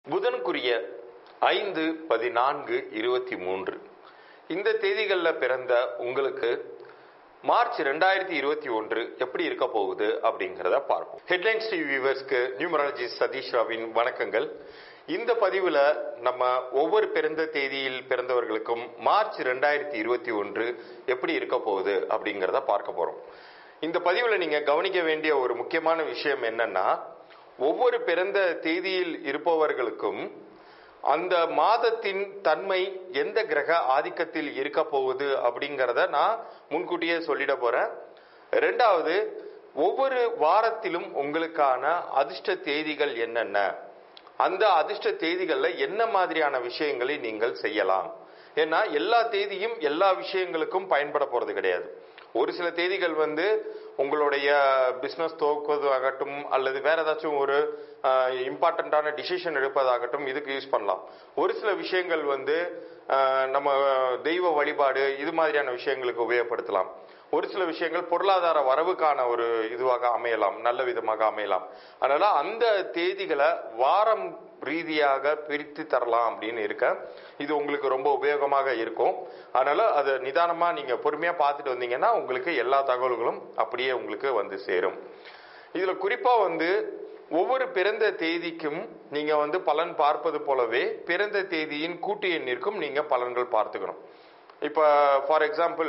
புதனுக்குரிய ஐந்து பதினான்கு இருபத்தி மூன்று இந்த தேதிகளில் பிறந்த உங்களுக்கு மார்ச் ரெண்டாயிரத்தி இருபத்தி ஒன்று எப்படி இருக்க போகுது அப்படிங்கிறத பார்ப்போம் ஹெட்லைன்ஸ் டிவி வியூவர்ஸ்க்கு நியூமராலஜி சதீஷ் ராவின் வணக்கங்கள் இந்த பதிவில் நம்ம ஒவ்வொரு பிறந்த தேதியில் பிறந்தவர்களுக்கும் மார்ச் ரெண்டாயிரத்தி இருபத்தி ஒன்று எப்படி இருக்க போகுது அப்படிங்கிறத பார்க்க போறோம் இந்த பதிவில் நீங்க கவனிக்க வேண்டிய ஒரு முக்கியமான விஷயம் என்னன்னா ஒவ்வொரு பிறந்த தேதியில் இருப்பவர்களுக்கும் அந்த மாதத்தின் தன்மை எந்த கிரக ஆதிக்கத்தில் இருக்க போகுது அப்படிங்கிறத நான் முன்கூட்டியே சொல்லிட போறேன் ரெண்டாவது ஒவ்வொரு வாரத்திலும் உங்களுக்கான அதிர்ஷ்ட தேதிகள் என்னென்ன அந்த அதிர்ஷ்ட தேதிகள்ல என்ன மாதிரியான விஷயங்களை நீங்கள் செய்யலாம் ஏன்னா எல்லா தேதியும் எல்லா விஷயங்களுக்கும் பயன்பட போறது கிடையாது ஒரு சில தேதிகள் வந்து உங்களுடைய பிசினஸ் துவக்குவதாகட்டும் அல்லது வேற ஏதாச்சும் ஒரு இம்பார்ட்டண்ட்டான டிசிஷன் எடுப்பதாகட்டும் இதுக்கு யூஸ் பண்ணலாம் ஒரு சில விஷயங்கள் வந்து ஆஹ், நம்ம தெய்வ வழிபாடு இது மாதிரியான விஷயங்களுக்கு உபயோகப்படுத்தலாம் ஒரு சில விஷயங்கள் பொருளாதார வரவுக்கான ஒரு இதுவாக அமையலாம் நல்ல விதமாக அமையலாம் அதனால அந்த தேதிகளை வாரம் ரீதியாக பிரித்து தரலாம் அப்படின்னு இருக்க இது உங்களுக்கு ரொம்ப உபயோகமாக இருக்கும் அதனால அதை நிதானமா நீங்க பொறுமையா பார்த்துட்டு வந்தீங்கன்னா உங்களுக்கு எல்லா தகவல்களும் அப்படியே உங்களுக்கு வந்து சேரும் இதுல குறிப்பா வந்து ஒவ்வொரு பிறந்த தேதிக்கும் நீங்க வந்து பலன் பார்ப்பது போலவே பிறந்த தேதியின் கூட்டு எண்ணிற்கும் நீங்க பலன்கள் பார்த்துக்கணும் இப்ப ஃபார் எக்ஸாம்பிள்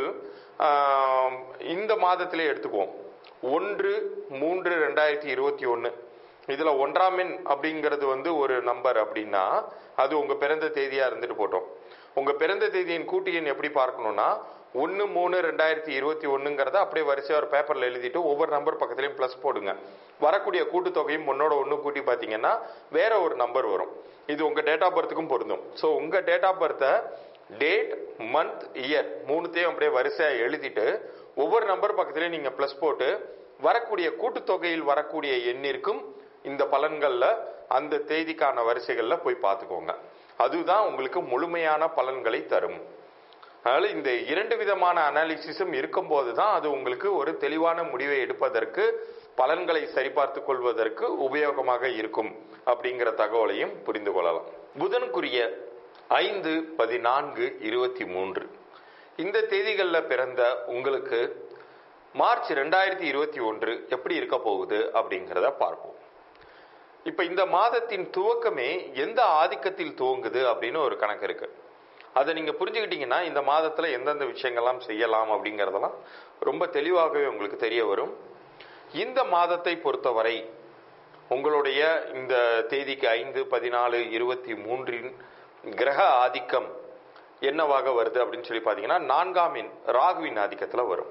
இந்த மாதத்திலே எடுத்துக்குவோம் ஒன்று மூன்று ரெண்டாயிரத்தி இருபத்தி ஒன்று இதுல ஒன்றாம் எண் அப்படிங்கிறது வந்து ஒரு நம்பர் அப்படின்னா அது உங்க பிறந்த தேதியா இருந்துட்டு போட்டோம் உங்க பிறந்த தேதியின் கூட்டு எண் எப்படி பார்க்கணும்னா ஒன்று மூணு ரெண்டாயிரத்தி இருபத்தி ஒண்ணுங்கிறத அப்படியே வரிசையா ஒரு பேப்பர்ல எழுதிட்டு ஒவ்வொரு நம்பர் பக்கத்துலயும் ப்ளஸ் போடுங்க வரக்கூடிய கூட்டுத்தொகையும் ஒன்னோட ஒன்று கூட்டி பார்த்தீங்கன்னா வேற ஒரு நம்பர் வரும் இது உங்க டேட் ஆஃப் பர்த்துக்கும் பொருந்தும் ஸோ உங்க டேட் ஆஃப் பர்த்தை டேட் மந்த் இயர் மூணுத்தையும் அப்படியே வரிசையா எழுதிட்டு ஒவ்வொரு நம்பர் பக்கத்துலயும் நீங்க ப்ளஸ் போட்டு வரக்கூடிய கூட்டுத்தொகையில் வரக்கூடிய எண்ணிற்கும் இந்த பலன்கள்ல அந்த தேதிக்கான வரிசைகள்ல போய் பார்த்துக்கோங்க அதுதான் உங்களுக்கு முழுமையான பலன்களை தரும் அதனால இந்த இரண்டு விதமான அனாலிசிஸும் இருக்கும்போது தான் அது உங்களுக்கு ஒரு தெளிவான முடிவை எடுப்பதற்கு பலன்களை சரிபார்த்துக் கொள்வதற்கு உபயோகமாக இருக்கும் அப்படிங்கிற தகவலையும் புரிந்து கொள்ளலாம் புதனுக்குரிய ஐந்து பதினான்கு இருபத்தி மூன்று இந்த தேதிகளில் பிறந்த உங்களுக்கு மார்ச் ரெண்டாயிரத்தி இருபத்தி ஒன்று எப்படி இருக்க போகுது அப்படிங்கிறத பார்ப்போம் இப்ப இந்த மாதத்தின் துவக்கமே எந்த ஆதிக்கத்தில் துவங்குது அப்படின்னு ஒரு கணக்கு இருக்கு அதை நீங்க புரிஞ்சுக்கிட்டீங்கன்னா இந்த மாதத்துல எந்தெந்த விஷயங்கள்லாம் செய்யலாம் அப்படிங்கறதெல்லாம் ரொம்ப தெளிவாகவே உங்களுக்கு தெரிய வரும் இந்த மாதத்தை பொறுத்தவரை உங்களுடைய இந்த தேதிக்கு ஐந்து பதினாலு இருபத்தி மூன்றின் கிரக ஆதிக்கம் என்னவாக வருது அப்படின்னு சொல்லி பார்த்தீங்கன்னா நான்காம் எண் ராகுவின் ஆதிக்கத்துல வரும்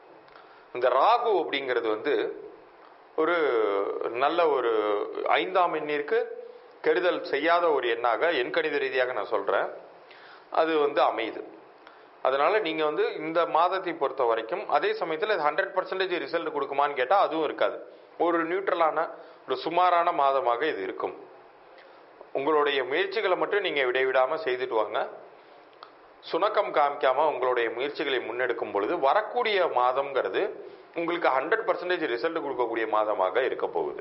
இந்த ராகு அப்படிங்கிறது வந்து ஒரு நல்ல ஒரு ஐந்தாம் எண்ணிற்கு கெடுதல் செய்யாத ஒரு எண்ணாக எண்கணித ரீதியாக நான் சொல்றேன் அது வந்து அமையுது அதனால நீங்க வந்து இந்த மாதத்தை பொறுத்த வரைக்கும் அதே சமயத்தில் இது ஹண்ட்ரட் பர்சன்டேஜ் ரிசல்ட் கொடுக்குமான்னு கேட்டால் அதுவும் இருக்காது ஒரு நியூட்ரலான ஒரு சுமாரான மாதமாக இது இருக்கும் உங்களுடைய முயற்சிகளை மட்டும் நீங்க விடைவிடாம செய்துட்டு வாங்க சுணக்கம் காமிக்காம உங்களுடைய முயற்சிகளை முன்னெடுக்கும் பொழுது வரக்கூடிய மாதம்ங்கிறது உங்களுக்கு ஹண்ட்ரட் பர்சன்டேஜ் ரிசல்ட் கொடுக்கக்கூடிய மாதமாக இருக்க போகுது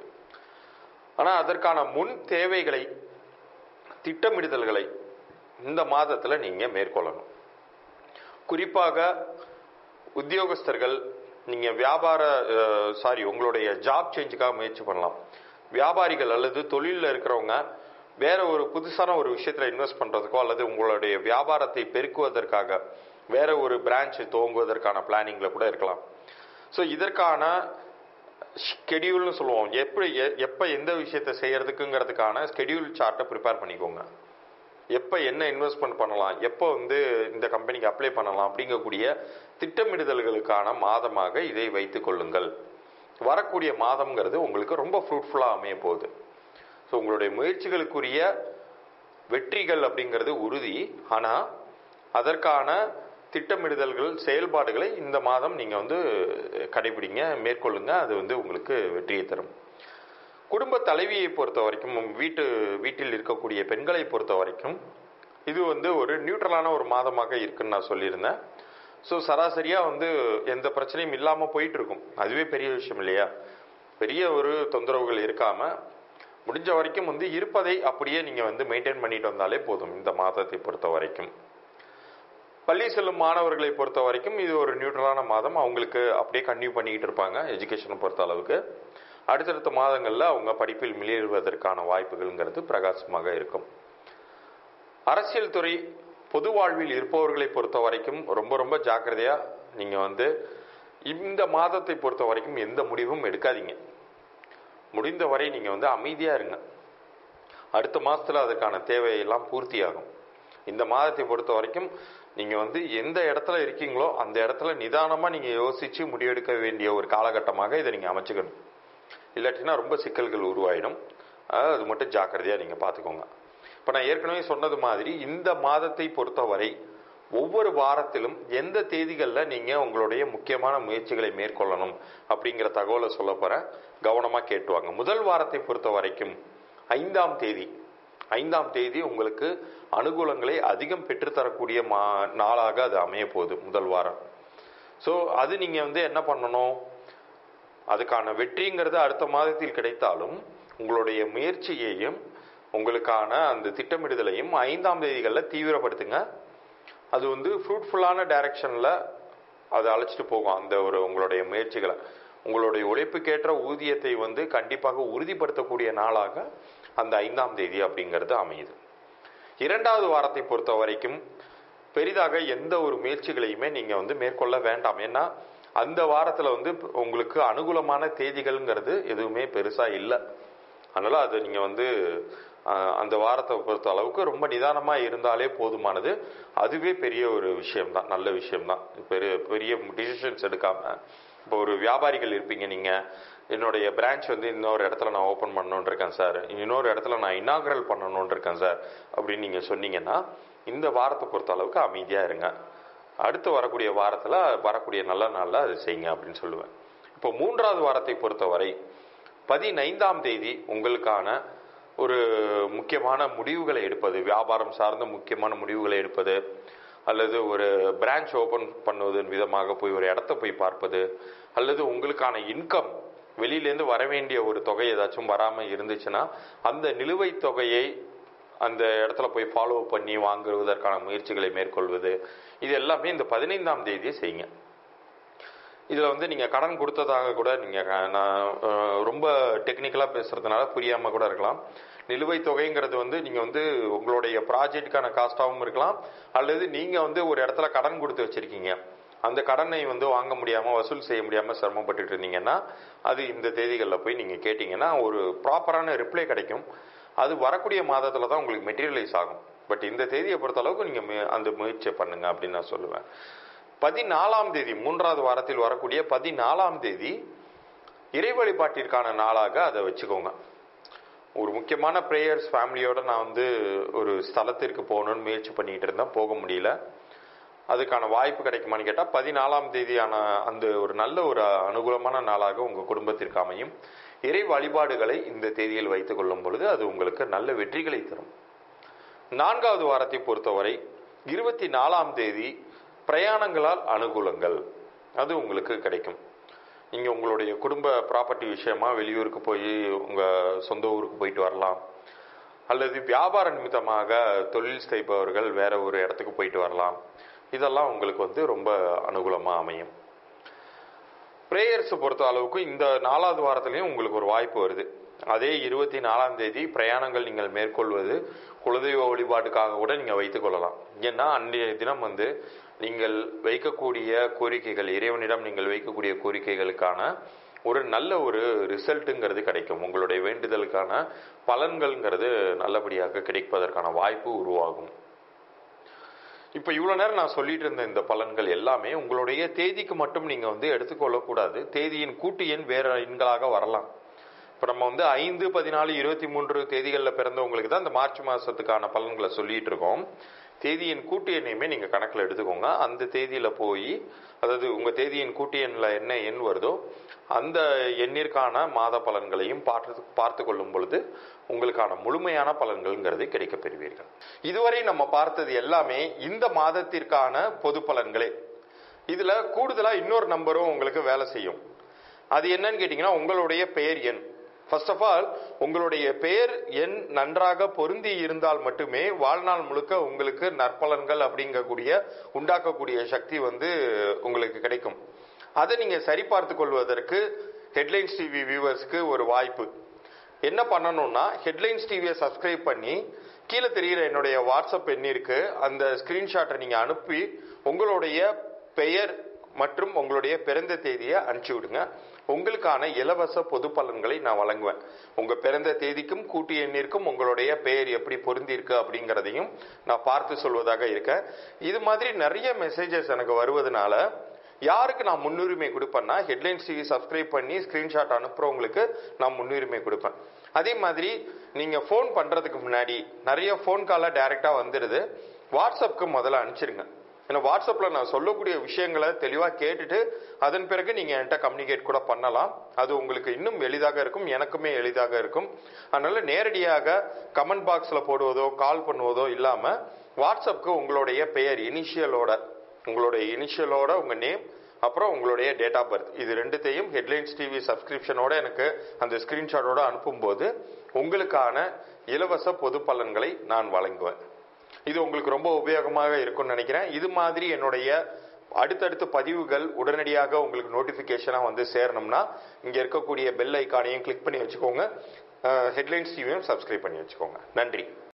ஆனா அதற்கான முன் தேவைகளை திட்டமிடுதல்களை இந்த மாதத்துல நீங்க மேற்கொள்ளணும் குறிப்பாக உத்தியோகஸ்தர்கள் நீங்க வியாபார சாரி உங்களுடைய ஜாப் சேஞ்சுக்காக முயற்சி பண்ணலாம் வியாபாரிகள் அல்லது தொழிலில் இருக்கிறவங்க வேற ஒரு புதுசான ஒரு விஷயத்துல இன்வெஸ்ட் பண்றதுக்கோ அல்லது உங்களுடைய வியாபாரத்தை பெருக்குவதற்காக வேற ஒரு பிரான்ச் துவங்குவதற்கான பிளானிங்ல கூட இருக்கலாம் ஸோ இதற்கான ஸ்கெடியூல்னு சொல்லுவோம் எப்படி எ- எப்ப எந்த விஷயத்தை செய்யறதுக்குங்கிறதுக்கான ஸ்கெடியூல் சார்ட்டை ப்ரிப்பேர் பண்ணிக்கோங்க எப்போ என்ன இன்வெஸ்ட்மெண்ட் பண்ணலாம் எப்போ வந்து இந்த கம்பெனிக்கு அப்ளை பண்ணலாம் அப்படிங்கக்கூடிய திட்டமிடுதல்களுக்கான மாதமாக இதை வைத்துக் கொள்ளுங்கள் வரக்கூடிய மாதம்ங்கிறது உங்களுக்கு ரொம்ப ஃப்ரூட்ஃபுல்லாக அமைய போகுது ஸோ உங்களுடைய முயற்சிகளுக்குரிய வெற்றிகள் அப்படிங்கிறது உறுதி ஆனால் அதற்கான திட்டமிடுதல்கள் செயல்பாடுகளை இந்த மாதம் நீங்கள் வந்து கடைபிடிங்க மேற்கொள்ளுங்க அது வந்து உங்களுக்கு வெற்றியை தரும் குடும்ப தலைவியை பொறுத்த வரைக்கும் வீட்டு வீட்டில் இருக்கக்கூடிய பெண்களை பொறுத்த வரைக்கும் இது வந்து ஒரு நியூட்ரலான ஒரு மாதமாக இருக்குன்னு நான் சொல்லியிருந்தேன் ஸோ சராசரியாக வந்து எந்த பிரச்சனையும் இல்லாமல் போயிட்டு இருக்கும் அதுவே பெரிய விஷயம் இல்லையா பெரிய ஒரு தொந்தரவுகள் இருக்காம முடிஞ்ச வரைக்கும் வந்து இருப்பதை அப்படியே நீங்க வந்து மெயின்டைன் பண்ணிட்டு வந்தாலே போதும் இந்த மாதத்தை பொறுத்த வரைக்கும் பள்ளி செல்லும் மாணவர்களை பொறுத்த வரைக்கும் இது ஒரு நியூட்ரலான மாதம் அவங்களுக்கு அப்படியே கன்டினியூ பண்ணிக்கிட்டு இருப்பாங்க எஜுகேஷனை பொறுத்த அளவுக்கு அடுத்தடுத்த மாதங்களில் அவங்க படிப்பில் மிளிர்வதற்கான வாய்ப்புகள்ங்கிறது பிரகாசமாக இருக்கும் அரசியல் துறை பொது வாழ்வில் இருப்பவர்களை பொறுத்த வரைக்கும் ரொம்ப ரொம்ப ஜாக்கிரதையா நீங்க வந்து இந்த மாதத்தை பொறுத்த வரைக்கும் எந்த முடிவும் எடுக்காதீங்க முடிந்த வரை நீங்க வந்து அமைதியா இருங்க அடுத்த மாசத்துல அதுக்கான தேவையெல்லாம் பூர்த்தியாகும் இந்த மாதத்தை பொறுத்த வரைக்கும் நீங்க வந்து எந்த இடத்துல இருக்கீங்களோ அந்த இடத்துல நிதானமா நீங்க யோசிச்சு முடிவெடுக்க வேண்டிய ஒரு காலகட்டமாக இதை நீங்க அமைச்சுக்கணும் இல்லாட்டினா ரொம்ப சிக்கல்கள் உருவாயிடும் அஹ் அது மட்டும் ஜாக்கிரதையா நீங்க பாத்துக்கோங்க இப்ப நான் ஏற்கனவே சொன்னது மாதிரி இந்த மாதத்தை பொறுத்தவரை ஒவ்வொரு வாரத்திலும் எந்த தேதிகள்ல நீங்க உங்களுடைய முக்கியமான முயற்சிகளை மேற்கொள்ளணும் அப்படிங்கிற தகவலை சொல்ல போறேன் கவனமா கேட்டுவாங்க முதல் வாரத்தை பொறுத்த வரைக்கும் ஐந்தாம் தேதி ஐந்தாம் தேதி உங்களுக்கு அனுகூலங்களை அதிகம் பெற்றுத்தரக்கூடிய மா நாளாக அது அமைய போகுது முதல் வாரம் ஸோ அது நீங்க வந்து என்ன பண்ணணும் அதுக்கான வெற்றிங்கிறது அடுத்த மாதத்தில் கிடைத்தாலும் உங்களுடைய முயற்சியையும் உங்களுக்கான அந்த திட்டமிடுதலையும் ஐந்தாம் தேதிகளில் தீவிரப்படுத்துங்க அது வந்து ஃப்ரூட்ஃபுல்லான டைரக்ஷனில் அதை அழைச்சிட்டு போகும் அந்த ஒரு உங்களுடைய முயற்சிகளை உங்களுடைய உழைப்புக்கேற்ற ஊதியத்தை வந்து கண்டிப்பாக உறுதிப்படுத்தக்கூடிய நாளாக அந்த ஐந்தாம் தேதி அப்படிங்கிறது அமையுது இரண்டாவது வாரத்தை பொறுத்த வரைக்கும் பெரிதாக எந்த ஒரு முயற்சிகளையுமே நீங்க வந்து மேற்கொள்ள வேண்டாம் ஏன்னா அந்த வாரத்துல வந்து உங்களுக்கு அனுகூலமான தேதிகள்ங்கிறது எதுவுமே பெருசா இல்லை அதனால அது நீங்க வந்து அஹ், அந்த வாரத்தை பொறுத்த அளவுக்கு ரொம்ப நிதானமா இருந்தாலே போதுமானது அதுவே பெரிய ஒரு விஷயம்தான் நல்ல விஷயம்தான் பெரிய பெரிய டிசிஷன்ஸ் எடுக்காம இப்போ ஒரு வியாபாரிகள் இருப்பீங்க நீங்க என்னுடைய பிரான்ச் வந்து இன்னொரு இடத்துல நான் ஓபன் பண்ணணும்னு இருக்கேன் சார் இன்னொரு இடத்துல நான் இனாகரல் பண்ணணும்னு இருக்கேன் சார் அப்படின்னு நீங்க சொன்னீங்கன்னா இந்த வாரத்தை பொறுத்த அளவுக்கு அமைதியா இருங்க அடுத்து வரக்கூடிய வாரத்துல வரக்கூடிய நல்ல நாள்ல அது செய்யுங்க அப்படின்னு சொல்லுவேன் இப்போ மூன்றாவது வாரத்தை பொறுத்தவரை பதினைந்தாம் தேதி உங்களுக்கான ஒரு முக்கியமான முடிவுகளை எடுப்பது வியாபாரம் சார்ந்த முக்கியமான முடிவுகளை எடுப்பது அல்லது ஒரு பிரான்ச் ஓபன் பண்ணுவதன் விதமாக போய் ஒரு இடத்த போய் பார்ப்பது அல்லது உங்களுக்கான இன்கம் வெளியிலேருந்து வர வேண்டிய ஒரு தொகை ஏதாச்சும் வராம இருந்துச்சுன்னா அந்த நிலுவைத் தொகையை அந்த இடத்துல போய் ஃபாலோ பண்ணி வாங்குவதற்கான முயற்சிகளை மேற்கொள்வது இது எல்லாமே இந்த பதினைந்தாம் தேதியை செய்யுங்க இதுல வந்து நீங்க கடன் கொடுத்ததாக கூட நீங்க க- நான் அஹ், ரொம்ப டெக்னிக்கலா பேசுறதுனால புரியாம கூட இருக்கலாம் நிலுவைத் தொகைங்கிறது வந்து நீங்க வந்து உங்களுடைய ப்ராஜெக்ட்டுக்கான காஸ்டாகவும் இருக்கலாம் அல்லது நீங்க வந்து ஒரு இடத்துல கடன் கொடுத்து வச்சிருக்கீங்க அந்த கடனை வந்து வாங்க முடியாம வசூல் செய்ய முடியாம சிரமப்பட்டுட்டு இருந்தீங்கன்னா அது இந்த தேதிகளில் போய் நீங்க கேட்டீங்கன்னா ஒரு ப்ராப்பரான ரிப்ளை கிடைக்கும் அது வரக்கூடிய மாதத்துல தான் உங்களுக்கு மெட்டீரியலைஸ் ஆகும் பட் இந்த தேதியை பொறுத்த அளவுக்கு நீங்க மு- அந்த முயற்சியை பண்ணுங்க அப்படின்னு நான் சொல்லுவேன் பதினாலாம் தேதி மூன்றாவது வாரத்தில் வரக்கூடிய பதினாலாம் தேதி இறை வழிபாட்டிற்கான நாளாக அதை வச்சுக்கோங்க ஒரு முக்கியமான ப்ரேயர்ஸ் ஃபேமிலியோட நான் வந்து ஒரு ஸ்தலத்திற்கு போகணும்னு முயற்சி பண்ணிட்டு இருந்தேன் போக முடியல அதுக்கான வாய்ப்பு கிடைக்குமான்னு கேட்டால் பதினாலாம் தேதியான அந்த ஒரு நல்ல ஒரு அனுகூலமான நாளாக உங்கள் குடும்பத்திற்கு அமையும் இறை வழிபாடுகளை இந்த தேதியில் வைத்துக் கொள்ளும் பொழுது அது உங்களுக்கு நல்ல வெற்றிகளை தரும் நான்காவது வாரத்தை பொறுத்தவரை இருபத்தி நாலாம் தேதி பிரயாணங்களால் அனுகூலங்கள் அது உங்களுக்கு கிடைக்கும் நீங்க உங்களுடைய குடும்ப ப்ராப்பர்ட்டி விஷயமா வெளியூருக்கு போய் உங்க சொந்த ஊருக்கு போயிட்டு வரலாம் அல்லது வியாபார நிமித்தமாக தொழில் செய்பவர்கள் வேற ஒரு இடத்துக்கு போயிட்டு வரலாம் இதெல்லாம் உங்களுக்கு வந்து ரொம்ப அனுகூலமா அமையும் பிரேயர்ஸ் பொறுத்த அளவுக்கு இந்த நாலாவது வாரத்திலையும் உங்களுக்கு ஒரு வாய்ப்பு வருது அதே இருபத்தி நாலாம் தேதி பிரயாணங்கள் நீங்கள் மேற்கொள்வது குலதெய்வ வழிபாட்டுக்காக கூட நீங்க வைத்துக் கொள்ளலாம் ஏன்னா அன்றைய தினம் வந்து நீங்கள் வைக்கக்கூடிய கோரிக்கைகள் இறைவனிடம் நீங்கள் வைக்கக்கூடிய கோரிக்கைகளுக்கான ஒரு நல்ல ஒரு ரிசல்ட்டுங்கிறது கிடைக்கும் உங்களுடைய வேண்டுதலுக்கான பலன்கள்ங்கிறது நல்லபடியாக கிடைப்பதற்கான வாய்ப்பு உருவாகும் இப்ப இவ்வளவு நேரம் நான் சொல்லிட்டு இருந்த இந்த பலன்கள் எல்லாமே உங்களுடைய தேதிக்கு மட்டும் நீங்க வந்து எடுத்துக்கொள்ளக்கூடாது தேதியின் கூட்டு எண் வேற எண்களாக வரலாம் இப்ப நம்ம வந்து ஐந்து பதினாலு இருபத்தி மூன்று தேதிகளில் பிறந்தவங்களுக்கு தான் இந்த மார்ச் மாசத்துக்கான பலன்களை சொல்லிட்டு இருக்கோம் தேதியின் கூட்டு எண்ணையுமே நீங்க கணக்கில் எடுத்துக்கோங்க அந்த தேதியில போய் அதாவது உங்க தேதியின் கூட்டு எண்ணில் என்ன எண் வருதோ அந்த எண்ணிற்கான மாத பலன்களையும் பார்த்து பார்த்து கொள்ளும் பொழுது உங்களுக்கான முழுமையான பலன்கள்ங்கிறது கிடைக்கப் பெறுவீர்கள் இதுவரை நம்ம பார்த்தது எல்லாமே இந்த மாதத்திற்கான பொது பலன்களே இதுல கூடுதலா இன்னொரு நம்பரும் உங்களுக்கு வேலை செய்யும் அது என்னன்னு கேட்டீங்கன்னா உங்களுடைய பெயர் எண் ஃபர்ஸ்ட் ஆஃப் ஆல் உங்களுடைய பெயர் எண் நன்றாக பொருந்தி இருந்தால் மட்டுமே வாழ்நாள் முழுக்க உங்களுக்கு நற்பலன்கள் அப்படிங்கக்கூடிய உண்டாக்கக்கூடிய சக்தி வந்து உங்களுக்கு கிடைக்கும் அதை நீங்க சரிபார்த்து கொள்வதற்கு ஹெட்லைன்ஸ் டிவி வியூவர்ஸ்க்கு ஒரு வாய்ப்பு என்ன பண்ணணும்னா ஹெட்லைன்ஸ் டிவியை சப்ஸ்கிரைப் பண்ணி கீழே தெரிகிற என்னுடைய வாட்ஸ்அப் எண்ணிற்கு அந்த ஸ்கிரீன்ஷாட்டை நீங்க அனுப்பி உங்களுடைய பெயர் மற்றும் உங்களுடைய பிறந்த தேதியை அனுப்பிச்சு விடுங்க உங்களுக்கான இலவச பொது பலன்களை நான் வழங்குவேன் உங்க பிறந்த தேதிக்கும் கூட்டு எண்ணிற்கும் உங்களுடைய பெயர் எப்படி பொருந்திருக்கு அப்படிங்கிறதையும் நான் பார்த்து சொல்வதாக இருக்கேன் இது மாதிரி நிறைய மெசேஜஸ் எனக்கு வருவதனால யாருக்கு நான் முன்னுரிமை கொடுப்பேன்னா ஹெட்லைன்ஸ் டிவி சப்ஸ்கிரைப் பண்ணி ஸ்கிரீன்ஷாட் அனுப்புறவங்களுக்கு நான் முன்னுரிமை கொடுப்பேன் அதே மாதிரி நீங்க ஃபோன் பண்றதுக்கு முன்னாடி நிறைய ஃபோன் காலாக டைரக்டா வந்துடுது வாட்ஸ்அப்க்கு முதல்ல அனுப்பிச்சிருங்க ஏன்னா வாட்ஸ்அப்ல நான் சொல்லக்கூடிய விஷயங்களை தெளிவா கேட்டுட்டு அதன் பிறகு நீங்க என்கிட்ட கம்யூனிகேட் கூட பண்ணலாம் அது உங்களுக்கு இன்னும் எளிதாக இருக்கும் எனக்குமே எளிதாக இருக்கும் அதனால நேரடியாக கமெண்ட் பாக்ஸ்ல போடுவதோ கால் பண்ணுவதோ இல்லாம வாட்ஸ்அப்க்கு உங்களுடைய பெயர் இனிஷியலோட உங்களுடைய இனிஷியலோட உங்க நேம் அப்புறம் உங்களுடைய டேட் ஆஃப் பர்த் இது ரெண்டுத்தையும் ஹெட்லைன்ஸ் டிவி சப்ஸ்கிரிப்ஷனோட எனக்கு அந்த ஸ்கிரீன்ஷாட்டோட அனுப்பும்போது உங்களுக்கான இலவச பொது பலன்களை நான் வழங்குவேன் இது உங்களுக்கு ரொம்ப உபயோகமாக இருக்கும்னு நினைக்கிறேன் இது மாதிரி என்னுடைய அடுத்தடுத்த பதிவுகள் உடனடியாக உங்களுக்கு நோட்டிபிகேஷனாக வந்து சேரணும்னா இங்க இருக்கக்கூடிய பெல் ஐக்கானையும் கிளிக் பண்ணி வச்சுக்கோங்க ஹெட்லைன்ஸ் டிவியும் சப்ஸ்கிரைப் பண்ணி வச்சுக்கோங்க நன்றி